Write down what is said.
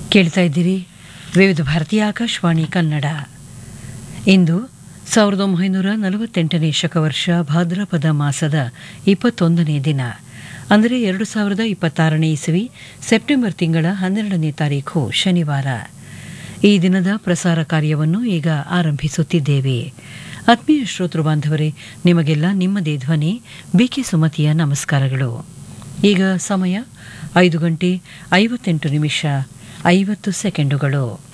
ಕೇಳ್ತಾ ಇದ್ದೀರಿ ವಿವಿಧ ಭಾರತೀಯ ಆಕಾಶವಾಣಿ ಕನ್ನಡ ಇಂದು ಸಾವಿರದ ಒಂಬೈನೂರ ನಲವತ್ತೆಂಟನೇ ಶಕವರ್ಷ ಭಾದ್ರಪದ ಮಾಸದ ಇಪ್ಪತ್ತೊಂದನೇ ದಿನ ಅಂದರೆ ಎರಡು ಸಾವಿರದ ಇಪ್ಪತ್ತಾರನೇ ಇಸವಿ ಸೆಪ್ಟೆಂಬರ್ ತಿಂಗಳ ಹನ್ನೆರಡನೇ ತಾರೀಖು ಶನಿವಾರ ಈ ದಿನದ ಪ್ರಸಾರ ಕಾರ್ಯವನ್ನು ಈಗ ಆರಂಭಿಸುತ್ತಿದ್ದೇವೆ ಆತ್ಮೀಯ ಶ್ರೋತೃ ಬಾಂಧವರೇ ನಿಮಗೆಲ್ಲ ನಿಮ್ಮದೇ ಧ್ವನಿ ಬಿಕೆ ಸುಮತಿಯ ನಮಸ್ಕಾರಗಳು ಈಗ ಸಮಯ ಐದು ಗಂಟೆ ಐವತ್ತೆಂಟು ನಿಮಿಷ ಐವತ್ತು ಸೆಕೆಂಡುಗಳು